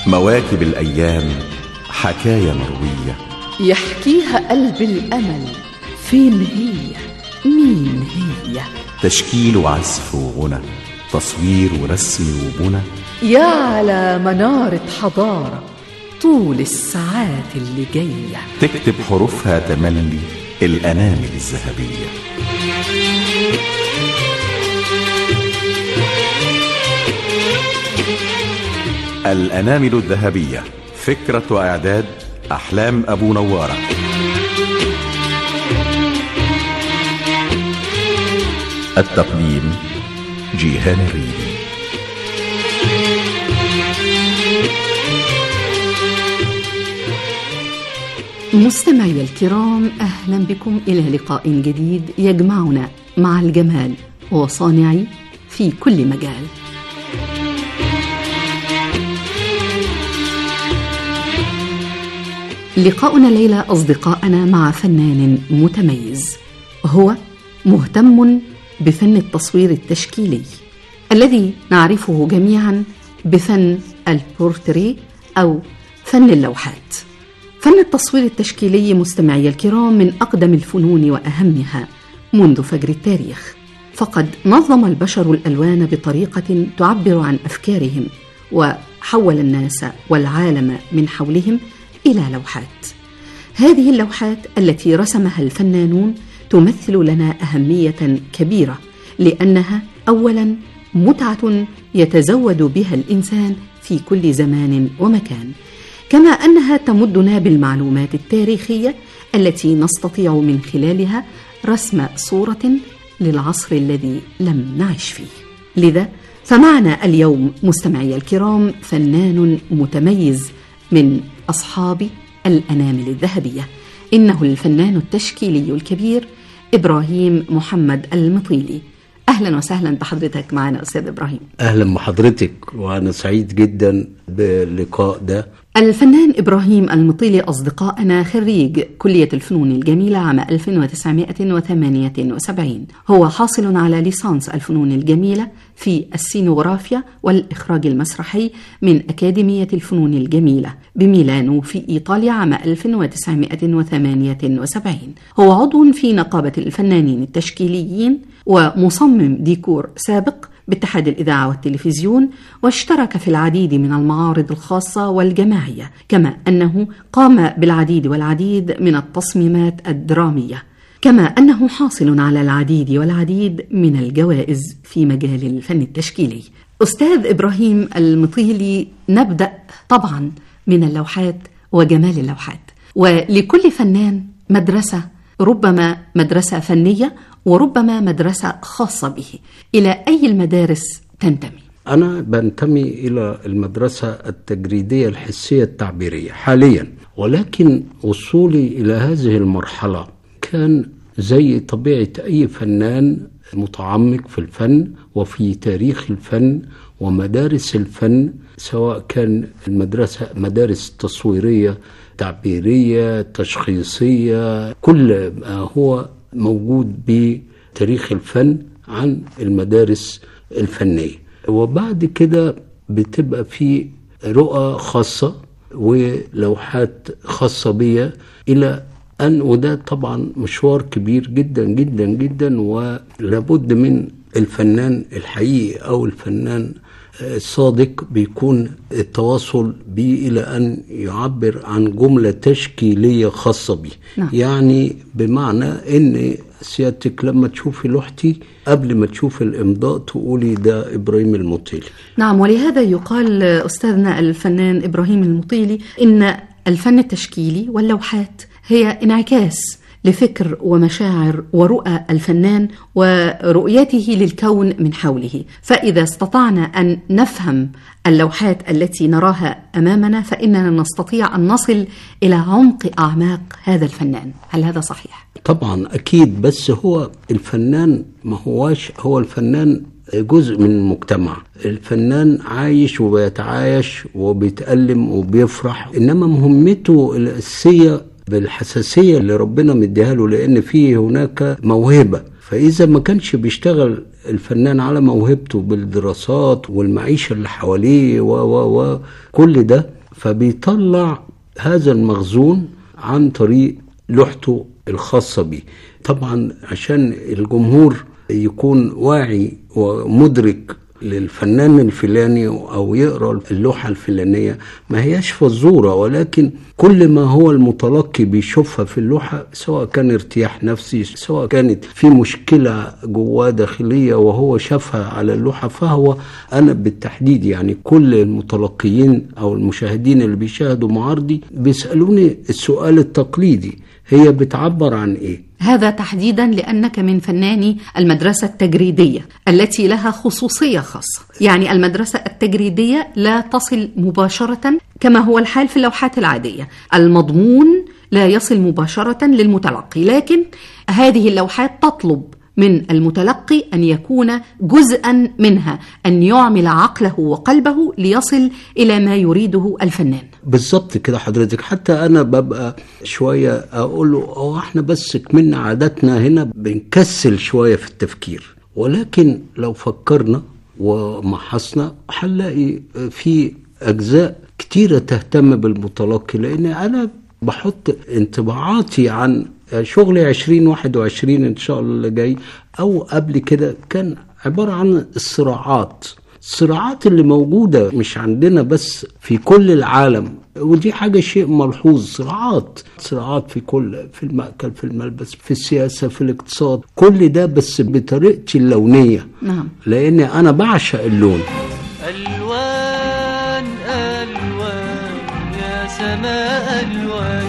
مواكب الأيام حكاية مروية يحكيها قلب الأمل فين هي مين هي تشكيل وعزف وغنى تصوير ورسم وبنى يا على منارة حضارة طول الساعات اللي جاية تكتب حروفها تملي الأنامل الذهبية الأنامل الذهبية فكرة وإعداد أحلام أبو نوارة التقديم جيهان الريدي مستمعي الكرام أهلا بكم إلى لقاء جديد يجمعنا مع الجمال وصانعي في كل مجال لقاؤنا الليلة أصدقائنا مع فنان متميز هو مهتم بفن التصوير التشكيلي الذي نعرفه جميعا بفن البورتري أو فن اللوحات فن التصوير التشكيلي مستمعي الكرام من أقدم الفنون وأهمها منذ فجر التاريخ فقد نظم البشر الألوان بطريقة تعبر عن أفكارهم وحول الناس والعالم من حولهم الى لوحات هذه اللوحات التي رسمها الفنانون تمثل لنا اهميه كبيره لانها اولا متعه يتزود بها الانسان في كل زمان ومكان كما انها تمدنا بالمعلومات التاريخيه التي نستطيع من خلالها رسم صوره للعصر الذي لم نعش فيه لذا فمعنا اليوم مستمعي الكرام فنان متميز من أصحاب الأنامل الذهبية إنه الفنان التشكيلي الكبير إبراهيم محمد المطيلي أهلا وسهلا بحضرتك معنا أستاذ إبراهيم أهلا بحضرتك وأنا سعيد جدا باللقاء ده الفنان إبراهيم المطيلي أصدقائنا خريج كلية الفنون الجميلة عام 1978 هو حاصل على ليسانس الفنون الجميلة في السينوغرافيا والإخراج المسرحي من أكاديمية الفنون الجميلة بميلانو في إيطاليا عام 1978 هو عضو في نقابة الفنانين التشكيليين ومصمم ديكور سابق باتحاد الإذاعة والتلفزيون واشترك في العديد من المعارض الخاصة والجماعية كما أنه قام بالعديد والعديد من التصميمات الدرامية كما أنه حاصل على العديد والعديد من الجوائز في مجال الفن التشكيلي أستاذ إبراهيم المطيلي نبدأ طبعا من اللوحات وجمال اللوحات ولكل فنان مدرسة ربما مدرسة فنية وربما مدرسة خاصة به إلى أي المدارس تنتمي؟ أنا بنتمي إلى المدرسة التجريدية الحسية التعبيرية حاليا ولكن وصولي إلى هذه المرحلة كان زي طبيعة أي فنان متعمق في الفن وفي تاريخ الفن ومدارس الفن سواء كان المدرسة مدارس تصويرية تعبيرية تشخيصية كل ما هو موجود بتاريخ الفن عن المدارس الفنية وبعد كده بتبقى في رؤى خاصة ولوحات خاصة بيا إلى أن وده طبعا مشوار كبير جدا جدا جدا ولابد من الفنان الحقيقي أو الفنان الصادق بيكون التواصل به إلى أن يعبر عن جملة تشكيلية خاصة به نعم. يعني بمعنى أن سيادتك لما تشوفي لوحتي قبل ما تشوفي الإمضاء تقولي ده إبراهيم المطيلي نعم ولهذا يقال أستاذنا الفنان إبراهيم المطيلي إن الفن التشكيلي واللوحات هي انعكاس لفكر ومشاعر ورؤى الفنان ورؤيته للكون من حوله فاذا استطعنا ان نفهم اللوحات التي نراها امامنا فاننا نستطيع ان نصل الى عمق اعماق هذا الفنان هل هذا صحيح طبعا أكيد بس هو الفنان ما هواش هو الفنان جزء من المجتمع الفنان عايش وبيتعايش وبيتألم وبيفرح إنما مهمته الأساسية بالحساسية اللي ربنا مديها له لأن فيه هناك موهبة فإذا ما كانش بيشتغل الفنان على موهبته بالدراسات والمعيشة اللي حواليه و و و كل ده فبيطلع هذا المخزون عن طريق لوحته الخاصة بيه طبعا عشان الجمهور يكون واعي ومدرك للفنان الفلاني او يقرا اللوحه الفلانيه ما هياش فزوره ولكن كل ما هو المتلقي بيشوفها في اللوحه سواء كان ارتياح نفسي سواء كانت في مشكله جواه داخليه وهو شافها على اللوحه فهو انا بالتحديد يعني كل المتلقيين او المشاهدين اللي بيشاهدوا معارضي بيسالوني السؤال التقليدي هي بتعبر عن ايه هذا تحديدا لانك من فناني المدرسه التجريديه التي لها خصوصيه خاصه، يعني المدرسه التجريديه لا تصل مباشره كما هو الحال في اللوحات العاديه، المضمون لا يصل مباشره للمتلقي، لكن هذه اللوحات تطلب من المتلقي ان يكون جزءا منها ان يعمل عقله وقلبه ليصل الى ما يريده الفنان بالظبط كده حضرتك حتى انا ببقى شويه اقول له هو احنا بس كملنا عاداتنا هنا بنكسل شويه في التفكير ولكن لو فكرنا ومحصنا هنلاقي في اجزاء كتيره تهتم بالمتلقي لان انا بحط انطباعاتي عن شغلي 2021 ان شاء الله اللي جاي او قبل كده كان عباره عن الصراعات الصراعات اللي موجوده مش عندنا بس في كل العالم ودي حاجه شيء ملحوظ صراعات صراعات في كل في المأكل في الملبس في السياسه في الاقتصاد كل ده بس بطريقتي اللونيه نعم لان انا بعشق اللون ألوان ألوان يا سماء ألوان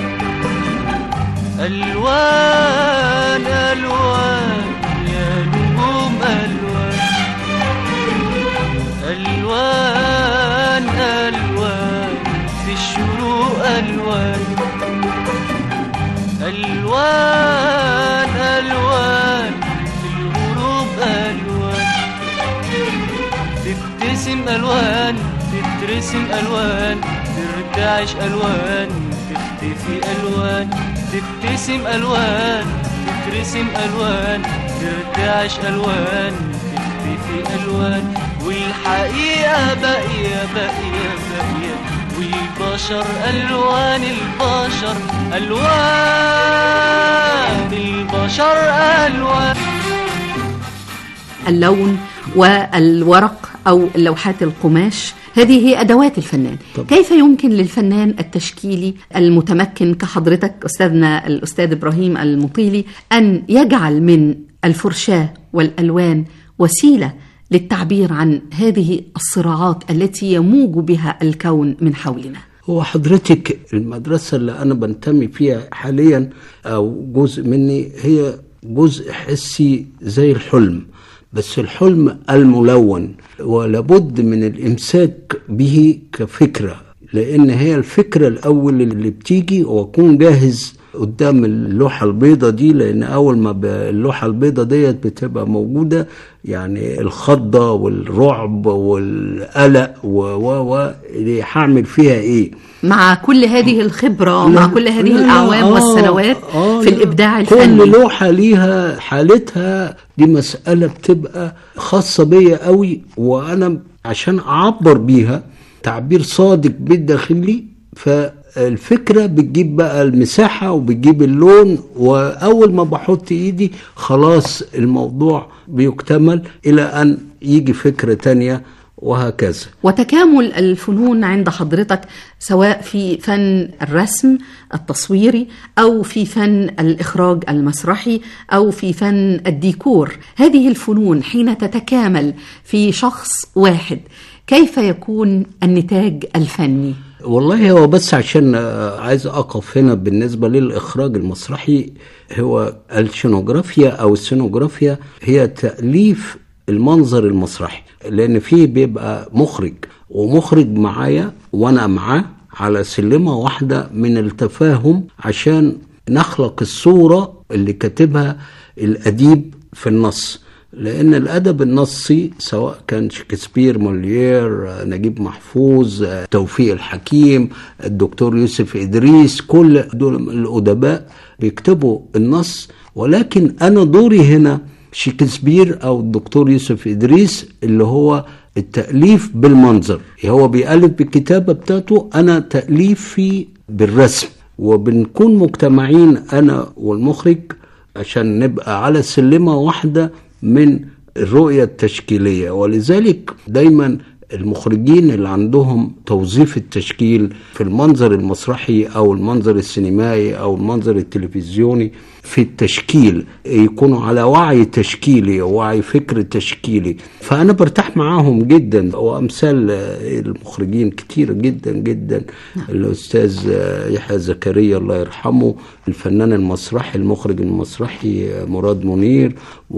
ألوان ألوان يا نجوم ألوان ألوان ألوان في الشروق ألوان ألوان ألوان في الغروب ألوان تبتسم ألوان تترسم ألوان ترتعش ألوان تختفي ألوان تبتسم ألوان تترسم ألوان ترتعش ألوان تختفي ألوان والحقيقة باقية باقية باقية والبشر ألوان البشر ألوان البشر ألوان اللون والورق او لوحات القماش هذه هي ادوات الفنان طبعا. كيف يمكن للفنان التشكيلي المتمكن كحضرتك استاذنا الاستاذ ابراهيم المطيلي ان يجعل من الفرشاه والالوان وسيله للتعبير عن هذه الصراعات التي يموج بها الكون من حولنا هو حضرتك المدرسة اللي أنا بنتمي فيها حاليا أو جزء مني هي جزء حسي زي الحلم بس الحلم الملون ولابد من الإمساك به كفكرة لأن هي الفكرة الأول اللي بتيجي وأكون جاهز قدام اللوحة البيضة دي لأن أول ما ب- اللوحة البيضة ديت بتبقى موجودة يعني الخضة والرعب والقلق و و و هعمل فيها إيه؟ مع كل هذه الخبره ومع كل هذه لا، لا، الاعوام آه، والسنوات آه، في لا. الابداع كل الفني لوحه ليها حالتها دي مساله بتبقى خاصه بيا قوي وانا عشان اعبر بيها تعبير صادق بالداخلي فالفكره بتجيب بقى المساحه وبتجيب اللون واول ما بحط ايدي خلاص الموضوع بيكتمل الى ان يجي فكره تانية وهكذا وتكامل الفنون عند حضرتك سواء في فن الرسم التصويري او في فن الاخراج المسرحي او في فن الديكور هذه الفنون حين تتكامل في شخص واحد كيف يكون النتاج الفني والله هو بس عشان آه، عايز اقف هنا بالنسبه للاخراج المسرحي هو الشينوغرافيا او السينوغرافيا هي تاليف المنظر المسرحي لان فيه بيبقى مخرج ومخرج معايا وانا معاه على سلمه واحده من التفاهم عشان نخلق الصوره اللي كاتبها الاديب في النص لان الادب النصي سواء كان شكسبير موليير آه، نجيب محفوظ آه، توفيق الحكيم الدكتور يوسف ادريس كل دول الادباء بيكتبوا النص ولكن انا دوري هنا شكسبير او الدكتور يوسف ادريس اللي هو التاليف بالمنظر هو بيالف بالكتابه بتاعته انا تاليفي بالرسم وبنكون مجتمعين انا والمخرج عشان نبقى على سلمه واحده من الرؤيه التشكيليه ولذلك دايما المخرجين اللي عندهم توظيف التشكيل في المنظر المسرحي او المنظر السينمائي او المنظر التلفزيوني في التشكيل يكونوا على وعي تشكيلي ووعي فكر تشكيلي فانا برتاح معاهم جدا وامثال المخرجين كتير جدا جدا الاستاذ يحيى زكريا الله يرحمه الفنان المسرحي المخرج المسرحي مراد منير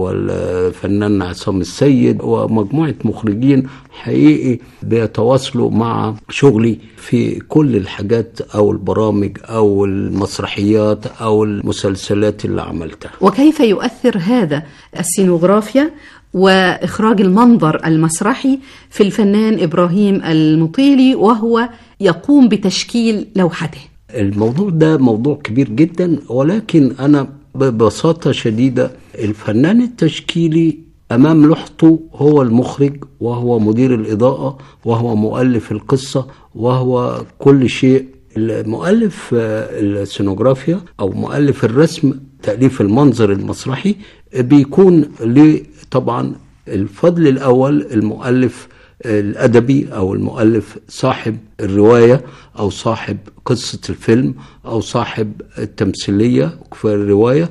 والفنان عصام السيد ومجموعه مخرجين حقيقي بيتواصلوا مع شغلي في كل الحاجات او البرامج او المسرحيات او المسلسلات اللي عملتها وكيف يؤثر هذا السينوغرافيا واخراج المنظر المسرحي في الفنان ابراهيم المطيلي وهو يقوم بتشكيل لوحته الموضوع ده موضوع كبير جدا ولكن انا ببساطه شديده الفنان التشكيلي امام لوحته هو المخرج وهو مدير الاضاءه وهو مؤلف القصه وهو كل شيء المؤلف السينوغرافيا او مؤلف الرسم تاليف المنظر المسرحي بيكون له طبعا الفضل الاول المؤلف الادبي او المؤلف صاحب الروايه او صاحب قصه الفيلم او صاحب التمثيليه في الروايه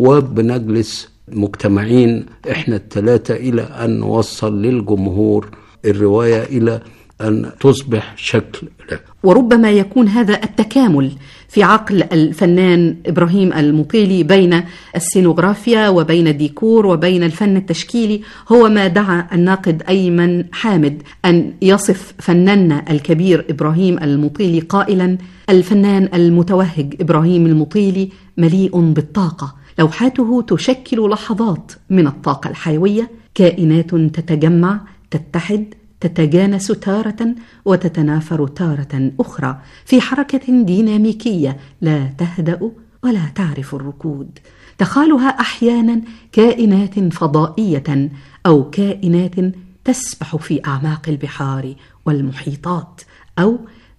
وبنجلس مجتمعين احنا الثلاثه الى ان نوصل للجمهور الروايه الى ان تصبح شكل له وربما يكون هذا التكامل في عقل الفنان ابراهيم المطيلي بين السينوغرافيا وبين الديكور وبين الفن التشكيلي هو ما دعا الناقد ايمن حامد ان يصف فناننا الكبير ابراهيم المطيلي قائلا الفنان المتوهج ابراهيم المطيلي مليء بالطاقه لوحاته تشكل لحظات من الطاقه الحيويه كائنات تتجمع تتحد تتجانس تارة وتتنافر تارة أخرى في حركة ديناميكية لا تهدأ ولا تعرف الركود تخالها أحيانا كائنات فضائية أو كائنات تسبح في أعماق البحار والمحيطات أو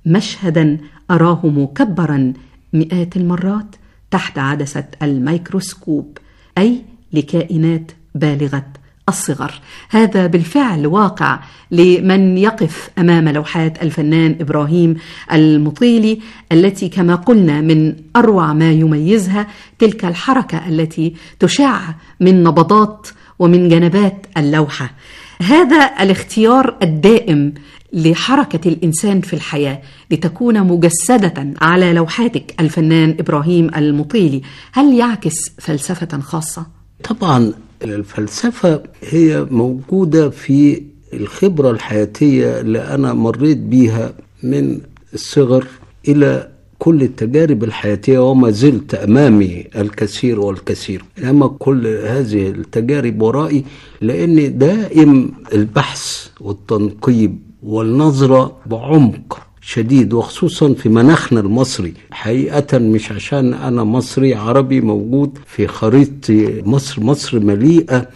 مشهدا أراه مكبرا مئات المرات تحت عدسة الميكروسكوب أي لكائنات بالغة الصغر هذا بالفعل واقع لمن يقف امام لوحات الفنان ابراهيم المطيلي التي كما قلنا من اروع ما يميزها تلك الحركه التي تشع من نبضات ومن جنبات اللوحه هذا الاختيار الدائم لحركه الانسان في الحياه لتكون مجسده على لوحاتك الفنان ابراهيم المطيلي هل يعكس فلسفه خاصه طبعا الفلسفة هي موجودة في الخبرة الحياتية اللي أنا مريت بيها من الصغر إلى كل التجارب الحياتية وما زلت أمامي الكثير والكثير إنما كل هذه التجارب ورائي لأن دائم البحث والتنقيب والنظرة بعمق شديد وخصوصا في مناخنا المصري حقيقة مش عشان أنا مصري عربي موجود في خريطة مصر مصر مليئة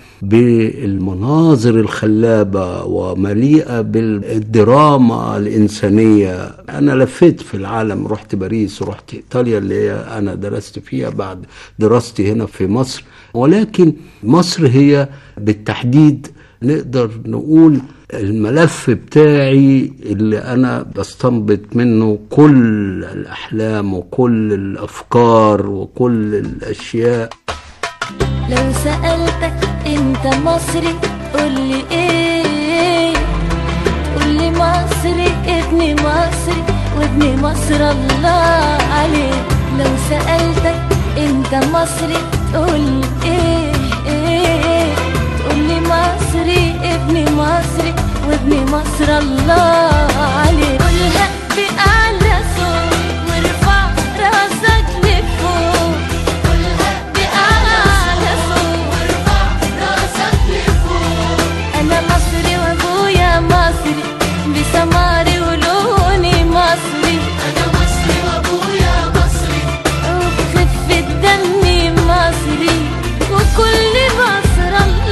بالمناظر الخلابة ومليئة بالدراما الإنسانية أنا لفيت في العالم رحت باريس رحت إيطاليا اللي هي أنا درست فيها بعد دراستي هنا في مصر ولكن مصر هي بالتحديد نقدر نقول الملف بتاعي اللي انا بستنبط منه كل الاحلام وكل الافكار وكل الاشياء لو سألتك انت مصري قولي ايه قولي مصري ابني مصري وابني مصر الله عليه لو سألتك انت مصري تقولي ايه ايه تقولي مصري ابني مصري وابني مصر الله عليه قولها بأعلى صوت وارفع راسك لفوق قولها بأعلى صوت وارفع راسك لفوق أنا مصري وأبويا مصري بسماري ولوني مصري أنا مصري وأبويا مصري وبخفة دمي مصري وكل مصر الله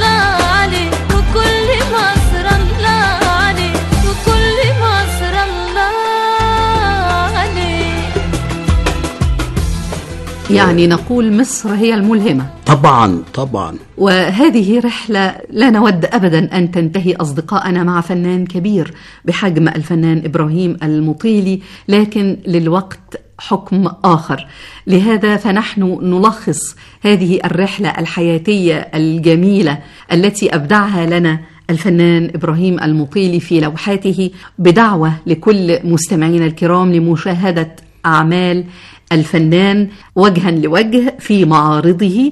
يعني نقول مصر هي الملهمة طبعا طبعا وهذه رحلة لا نود أبدا أن تنتهي أصدقائنا مع فنان كبير بحجم الفنان إبراهيم المطيلي لكن للوقت حكم آخر لهذا فنحن نلخص هذه الرحلة الحياتية الجميلة التي أبدعها لنا الفنان إبراهيم المطيلي في لوحاته بدعوة لكل مستمعينا الكرام لمشاهدة أعمال الفنان وجها لوجه في معارضه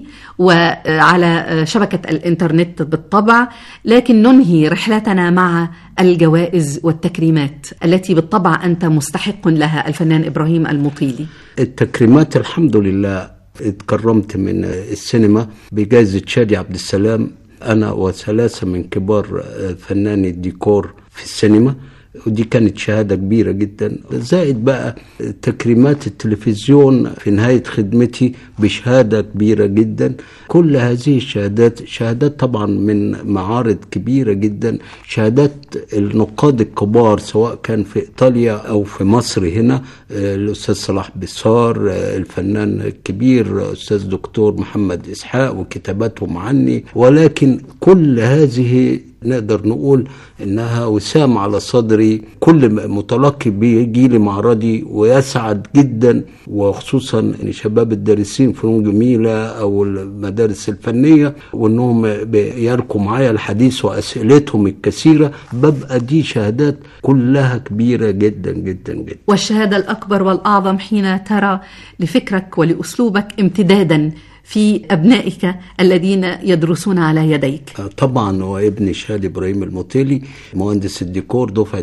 وعلى شبكة الإنترنت بالطبع لكن ننهي رحلتنا مع الجوائز والتكريمات التي بالطبع أنت مستحق لها الفنان إبراهيم المطيلي التكريمات الحمد لله اتكرمت من السينما بجائزة شادي عبد السلام أنا وثلاثة من كبار فناني الديكور في السينما ودي كانت شهادة كبيرة جدا زائد بقى تكريمات التلفزيون في نهاية خدمتي بشهادة كبيرة جدا كل هذه الشهادات شهادات طبعا من معارض كبيرة جدا شهادات النقاد الكبار سواء كان في إيطاليا أو في مصر هنا الأستاذ صلاح بسار الفنان الكبير أستاذ دكتور محمد إسحاق وكتاباتهم عني ولكن كل هذه نقدر نقول انها وسام على صدري كل متلقي بيجي لي معرضي ويسعد جدا وخصوصا ان شباب الدارسين فنون جميله او المدارس الفنيه وانهم بيلقوا معايا الحديث واسئلتهم الكثيره ببقى دي شهادات كلها كبيره جدا جدا جدا والشهادة الأكبر والأعظم حين ترى لفكرك ولأسلوبك امتدادا في أبنائك الذين يدرسون على يديك طبعا هو ابني شادي ابراهيم المطيلي مهندس الديكور دفعه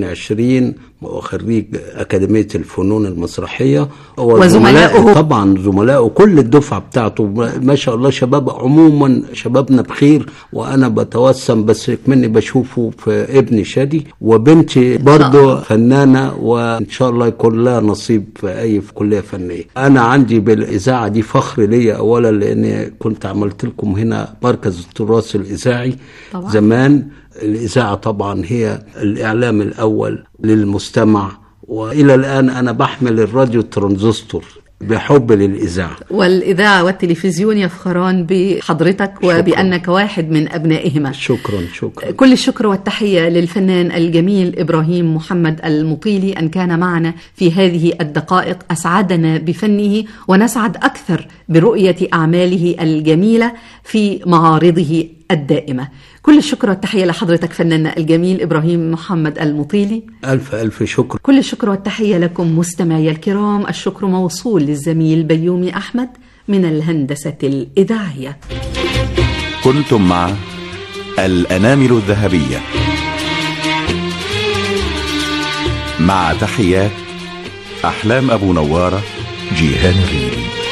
2020 وخريج اكاديميه الفنون المسرحيه هو وزملائه. زملائه طبعا زملائه كل الدفعه بتاعته ما شاء الله شباب عموما شبابنا بخير وانا بتوسم بس مني بشوفه في ابني شادي وبنتي برضه فنانه وان شاء الله يكون لها نصيب في اي في كليه فنيه انا عندي بالاذاعه دي فخر ليا اولا لان كنت عملت لكم هنا مركز التراث الاذاعي طبعاً. زمان الإذاعة طبعا هي الإعلام الأول للمستمع وإلى الآن أنا بحمل الراديو ترانزستور بحب للإذاعة والإذاعة والتلفزيون يفخران بحضرتك وبأنك واحد من أبنائهما شكرا شكرا كل الشكر والتحية للفنان الجميل إبراهيم محمد المطيلي أن كان معنا في هذه الدقائق أسعدنا بفنه ونسعد أكثر برؤية أعماله الجميلة في معارضه الدائمة كل الشكر والتحية لحضرتك فناننا الجميل إبراهيم محمد المطيلي ألف ألف شكر كل الشكر والتحية لكم مستمعي الكرام الشكر موصول للزميل بيومي أحمد من الهندسة الإذاعية كنتم مع الأنامل الذهبية مع تحيات أحلام أبو نوارة جيهان الريلي